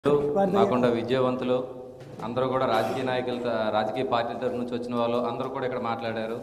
కాకుండా విద్యావంతులు అందరూ కూడా రాజకీయ నాయకుల త- రాజకీయ పార్టీ తరఫు నుంచి వచ్చిన వాళ్ళు అందరూ కూడా ఇక్కడ మాట్లాడారు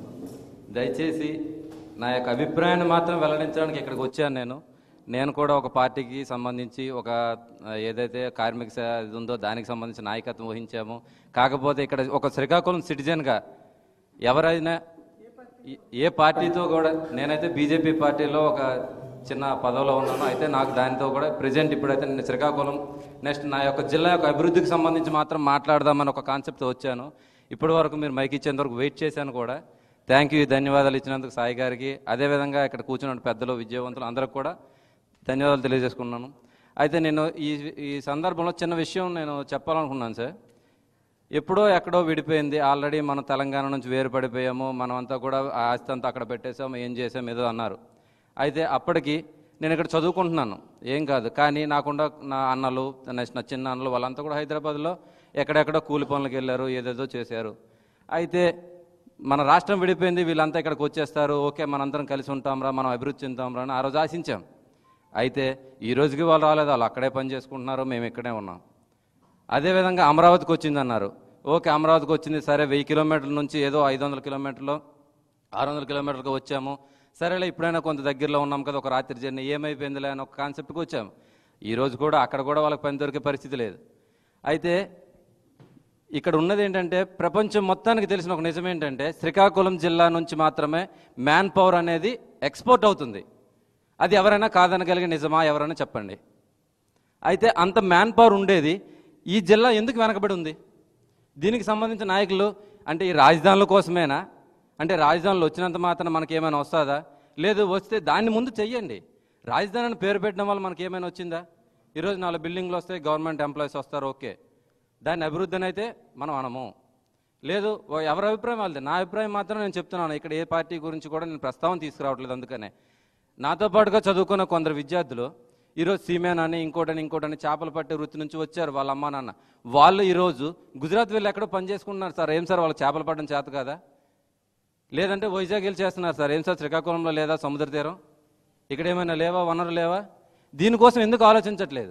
దయచేసి నా యొక్క అభిప్రాయాన్ని మాత్రం వెల్లడించడానికి ఇక్కడికి వచ్చాను నేను నేను కూడా ఒక పార్టీకి సంబంధించి ఒక ఆ, ఏదైతే కార్మిక సే- ఇది ఉందో దానికి సంబంధించి నాయకత్వం వహించాము కాకపోతే ఇక్కడ ఒక శ్రీకాకుళం సిటిజన్గా ఎవరైనా ఏ- ఏ పార్టీతో కూడా నేనైతే బీజేపీ పార్టీలో ఒక చిన్న పదవిలో ఉన్నాను అయితే నాకు దానితో కూడా ప్రజెంట్ ఇప్పుడైతే నేను శ్రీకాకుళం నెక్స్ట్ నా యొక్క జిల్లా యొక్క అభివృద్ధికి సంబంధించి మాత్రం మాట్లాడదామని ఒక కాన్సెప్ట్తో వచ్చాను ఇప్పటి వరకు మీరు మైక్ ఇచ్చేంత వరకు వెయిట్ చేశాను కూడా థ్యాంక్ యూ ధన్యవాదాలు ఇచ్చినందుకు సాయి గారికి అదేవిధంగా ఇక్కడ కూర్చున్న పెద్దలు విద్యావంతులు అందరికి కూడా ధన్యవాదాలు తెలియజేసుకున్నాను అయితే నేను ఈ ఈ సందర్భంలో చిన్న విషయం నేను చెప్పాలనుకున్నాను సార్ ఎప్పుడో ఎక్కడో విడిపోయింది ఆల్రెడీ మనం తెలంగాణ నుంచి వేరు పడిపోయాము మనం అంతా కూడా ఆ ఆస్తి అంతా అక్కడ పెట్టేసాము ఏం చేసాము ఏదో అన్నారు అయితే అప్పటికి నేను ఇక్కడ చదువుకుంటున్నాను ఏం కాదు కానీ నాకుండా నా అన్నలు నెక్స్ట్ నా చిన్న అన్నలు వాళ్ళంతా కూడా హైదరాబాద్లో ఎక్కడెక్కడో కూలి పనులకు వెళ్ళారు ఏదేదో చేశారు అయితే మన రాష్ట్రం విడిపోయింది వీళ్ళంతా ఇక్కడికి వచ్చేస్తారు ఓకే మనందరం కలిసి ఉంటాంరా మనం అభివృద్ధి చెందుతాంరా అని ఆ రోజు ఆశించాం అయితే ఈ రోజుకి వాళ్ళు రాలేదు వాళ్ళు అక్కడే పని చేసుకుంటున్నారు మేము ఇక్కడే ఉన్నాం అదేవిధంగా అమరావతికి వచ్చింది అన్నారు ఓకే అమరావతికి వచ్చింది సరే వెయ్యి కిలోమీటర్ల నుంచి ఏదో ఐదు వందల కిలోమీటర్లు ఆరు వందల కిలోమీటర్లకు వచ్చాము సరేలే ఇప్పుడైనా కొంత దగ్గరలో ఉన్నాం కదా ఒక రాత్రి జర్నీ ఏమైపోయిందిలే అని ఒక కాన్సెప్ట్కి వచ్చాము ఈ రోజు కూడా అక్కడ కూడా వాళ్ళకి పని దొరికే పరిస్థితి లేదు అయితే ఇక్కడ ఉన్నది ఏంటంటే ప్రపంచం మొత్తానికి తెలిసిన ఒక నిజం ఏంటంటే శ్రీకాకుళం జిల్లా నుంచి మాత్రమే మ్యాన్ పవర్ అనేది ఎక్స్పోర్ట్ అవుతుంది అది ఎవరైనా కాదనగలిగే నిజమా ఎవరైనా చెప్పండి అయితే అంత మ్యాన్ పవర్ ఉండేది ఈ జిల్లా ఎందుకు వెనకబడి ఉంది దీనికి సంబంధించిన నాయకులు అంటే ఈ రాజధానుల కోసమేనా అంటే రాజధానులు వచ్చినంత మాత్రం మనకి ఏమైనా వస్తుందా లేదు వస్తే దాన్ని ముందు చెయ్యండి రాజధాని అని పేరు పెట్టడం వల్ల మనకి ఏమైనా వచ్చిందా ఈరోజు నాలుగు బిల్డింగ్లు వస్తాయి గవర్నమెంట్ ఎంప్లాయీస్ వస్తారు ఓకే దాన్ని అభివృద్ధి అని అయితే మనం అనము లేదు ఓ ఎవరి అభిప్రాయం వాళ్ళది నా అభిప్రాయం మాత్రం నేను చెప్తున్నాను ఇక్కడ ఏ పార్టీ గురించి కూడా నేను ప్రస్తావన తీసుకురావట్లేదు అందుకనే నాతో పాటుగా చదువుకున్న కొందరు విద్యార్థులు ఈరోజు సీమేన్ అని ఇంకోటని ఇంకోటని చేపలు పట్టే వృత్తి నుంచి వచ్చారు వాళ్ళ అమ్మా నాన్న వాళ్ళు ఈరోజు గుజరాత్ వెళ్ళి ఎక్కడో పని చేసుకుంటున్నారు సార్ ఏం సార్ వాళ్ళు చేపలు పట్టడం చేత కదా లేదంటే వైజాగ్ వెళ్ళి చేస్తున్నారు సార్ ఏం సార్ శ్రీకాకుళంలో లేదా సముద్ర తీరం ఇక్కడ ఏమైనా లేవా వనరు లేవా దీనికోసం ఎందుకు ఆలోచించట్లేదు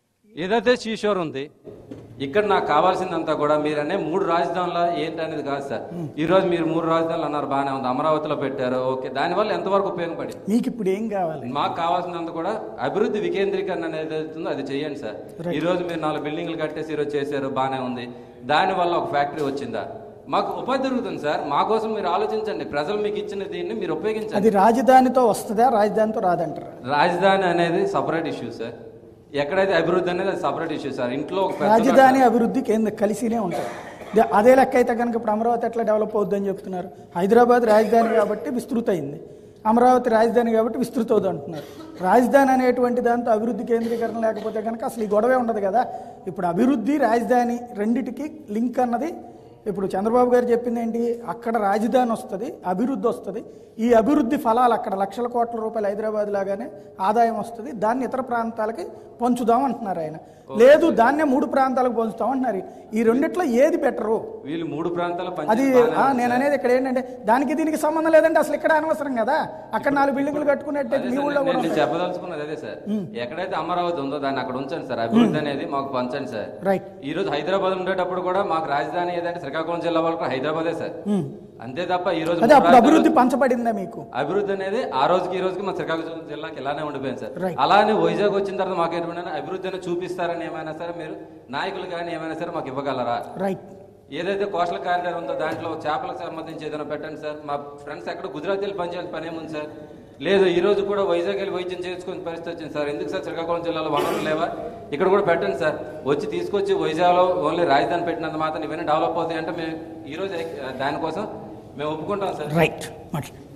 ఏదైతే శ్రీశోర్ ఉంది ఇక్కడ నాకు కావాల్సిందంతా కూడా మీరనే మూడు రాజధానుల ఏంటి అనేది కాదు సార్ ఈ రోజు మీరు మూడు రాజధానులు అన్నారు బాగానే ఉంది అమరావతిలో పెట్టారు ఓకే దానివల్ల ఎంతవరకు ఉపయోగపడి మీకు ఇప్పుడు ఏం కావాలి మాకు కావాల్సినంత కూడా అభివృద్ధి వికేంద్రీకరణ అనేది అవుతుందో అది చేయండి సార్ ఈ రోజు మీరు నాలుగు బిల్డింగ్లు కట్టేసి ఈరోజు చేశారు బాగానే ఉంది దానివల్ల ఒక ఫ్యాక్టరీ వచ్చిందా మాకు ఉపాధి దొరుకుతుంది సార్ మా కోసం మీరు ఆలోచించండి ప్రజలు మీకు ఇచ్చిన దీన్ని మీరు ఉపయోగించండి అది రాజధానితో వస్తుందా రాజధానితో రాదంటారా రాజధాని అనేది సపరేట్ ఇష్యూ సార్ ఎక్కడైతే అభివృద్ధి అనేది అది సపరేట్ ఇష్యూ సార్ ఇంట్లో ఒక పెద్ద రాజధాని అభివృద్ధి కేంద్ర కలిసినే ఉంటాయి దే- అదే లెక్క అయితే కనుక ఇప్పుడు అమరావతి ఎట్లా డెవలప్ అవుద్దని చెప్తున్నారు హైదరాబాద్ రాజధాని కాబట్టి విస్తృత అయింది అమరావతి రాజధాని కాబట్టి విస్తృత అవుతుంది అంటున్నారు రాజధాని అనేటువంటి దాంతో అభివృద్ధి కేంద్రీకరణ లేకపోతే కనుక అసలు ఈ గొడవే ఉండదు కదా ఇప్పుడు అభివృద్ధి రాజధాని రెండిటికి లింక్ అన్నది ఇప్పుడు చంద్రబాబు గారు చెప్పింది ఏంటి అక్కడ రాజధాని వస్తుంది అభివృద్ధి వస్తుంది ఈ అభివృద్ధి ఫలాలు అక్కడ లక్షల కోట్ల రూపాయలు హైదరాబాద్ లాగానే ఆదాయం వస్తుంది దాన్ని ఇతర ప్రాంతాలకి పంచుదాం అంటున్నారు ఆయన లేదు దాన్నే మూడు ప్రాంతాలకు పంచుతాం అంటున్నారు ఈ రెండిట్లో ఏది బెటరు వీళ్ళు మూడు ప్రాంతాల అది పంచాయతీ ఆ, నేను అనేది ఇక్కడ ఏంటంటే దానికి దీనికి సంబంధం లేదంటే అసలు ఇక్కడ అనవసరం కదా అక్కడ నాలుగు బిల్డింగ్లు కట్టుకున్నట్టే మీ ఊళ్ళో కూడా నేను చెప్పదలుచుకున్నది అదే సార్ ఎక్కడైతే అమరావతి ఉందో దాన్ని అక్కడ ఉంచండి సార్ అభివృద్ధి అనేది మాకు పంచండి సార్ రైట్ ఈ రోజు హైదరాబాద్ ఉండేటప్పుడు కూడా మాకు రాజధాని ఏదంటే శ్రీకాకుళం జిల్లా వాళ్ళకి హైదరాబాదే సార్ అంతే తప్ప ఈ రోజు అదే మూడు అప్పుడు రాజధానులు- అభివృద్ధి పంచబడిందా మీకు అభివృద్ధి అనేది ఆ రోజుకి ఈ రోజుకి మా శ్రీకాకుళం జిల్లాకి ఇలానే ఉండిపోయింది సార్ Right. అలానే వైజాగ్ వచ్చిన తర్వాత మాకు ఎటువంటి అభివృద్ధి అనేది చూపిస్తారని ఏమైనా సరే మీరు నాయకులు కానీ ఏమైనా సరే మాకు ఇవ్వగలరా రైట్ ఏదైతే కోస్టల్ కారిడార్ ఉందో దాంట్లో చేపలకు సంబంధించి ఏదైనా పెట్టండి సార్ మా ఫ్రెండ్స్ ఎక్కడ గుజరాత్ వెళ్ళి పనిచేయాల్సిన పని ఏముంది సార్ లేదు ఈ రోజు కూడా వైజాగ్ వెళ్ళి వైద్యం చేసుకునే పరిస్థితి వచ్చింది సార్ ఎందుకు సార్ శ్రీకాకుళం జిల్లాలో వనరులు లేవా ఇక్కడ కూడా పెట్టండి సార్ వచ్చి తీసుకొచ్చి వైజాగ్లో ఓన్లీ రాజధాని పెట్టినంత మాత్రం ఇవన్నీ డెవలప్ అవుతాయి అంటే మేము ఈ రోజు దానికోసం మేము ఒప్పుకుంటాం సార్ రైట్ మాట్లాడు